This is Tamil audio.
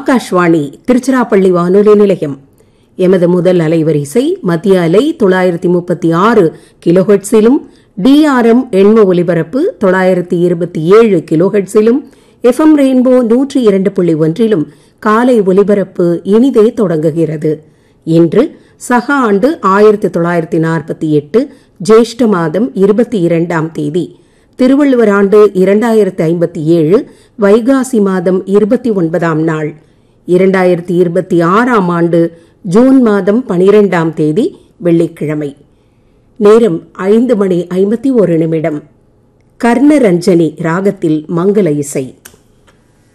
ஆகாஷ்வாணி திருச்சிராப்பள்ளி வானொலி நிலையம் எமது முதல் அலைவரிசை மத்திய அலை தொள்ளாயிரத்தி முப்பத்தி ஆறு கிலோஹெட்ஸிலும் டிஆர்எம் எண்ம ஒலிபரப்பு தொள்ளாயிரத்தி இருபத்தி ஏழு கிலோஹெட்ஸிலும் எஃப்எம் ரெயின்போ நூற்றி இரண்டு புள்ளி ஒன்றிலும் காலை ஒலிபரப்பு இனிதே தொடங்குகிறது இன்று சக ஆண்டு ஆயிரத்தி தொள்ளாயிரத்தி நாற்பத்தி எட்டு ஜேஷ்ட மாதம் இருபத்தி இரண்டாம் தேதி திருவள்ளுவர் ஆண்டு இரண்டாயிரத்தி ஐம்பத்தி ஏழு வைகாசி மாதம் இருபத்தி ஒன்பதாம் நாள் இரண்டாயிரத்தி இருபத்தி ஆறாம் ஆண்டு ஜூன் மாதம் பனிரெண்டாம் தேதி வெள்ளிக்கிழமை நேரம் ஐந்து மணி ஐம்பத்தி ஒரு நிமிடம் கர்ணரஞ்சனி ராகத்தில் மங்கள இசை